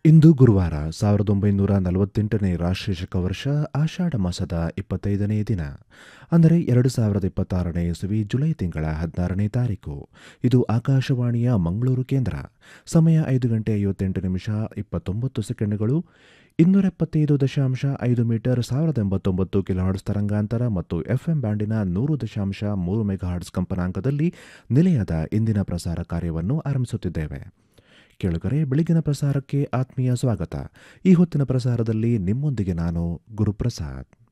ಇಂದು ಗುರುವಾರ ಸಾವಿರದ ಒಂಬೈನೂರ ನಲವತ್ತೆಂಟನೇ ರಾಷ್ಟ್ರೀಯ ಶಕ ವರ್ಷ ಆಷಾಢ ಮಾಸದ ಇಪ್ಪತ್ತೈದನೇ ದಿನ ಅಂದರೆ ಎರಡು ಸಾವಿರದ ಇಪ್ಪತ್ತಾರನೇ ಇಸವಿ ಜುಲೈ ತಿಂಗಳ ಹದಿನಾರನೇ ತಾರೀಕು ಇದು ಆಕಾಶವಾಣಿಯ ಮಂಗಳೂರು ಕೇಂದ್ರ ಸಮಯ ಐದು ಗಂಟೆ ಐವತ್ತೆಂಟು ನಿಮಿಷ ಇಪ್ಪತ್ತೊಂಬತ್ತು ಸೆಕೆಂಡ್ಗಳು ಇನ್ನೂರ ಎಪ್ಪತ್ತೈದು ದಶಾಂಶ ಐದು ಮೀಟರ್ ಸಾವಿರದ ಎಂಬತ್ತೊಂಬತ್ತು ಕಿಲೋಹರ್ಟ್ಸ್ ತರಂಗಾಂತರ ಮತ್ತು ಎಫ್ಎಂ ಬ್ಯಾಂಡಿನ ನೂರು ದಶಾಂಶ ಮೂರು ಮೆಗಾಹರ್ಟ್ಸ್ ಕಂಪನಾಂಕದಲ್ಲಿ ನಿಲಯದ ಇಂದಿನ ಪ್ರಸಾರ ಕಾರ್ಯವನ್ನು ಆರಂಭಿಸುತ್ತಿದ್ದೇವೆ ಕೇಳುಗರೆ ಬೆಳಗಿನ ಪ್ರಸಾರಕ್ಕೆ ಆತ್ಮೀಯ ಸ್ವಾಗತ ಈ ಹೊತ್ತಿನ ಪ್ರಸಾರದಲ್ಲಿ ನಿಮ್ಮೊಂದಿಗೆ ನಾನು ಗುರುಪ್ರಸಾದ್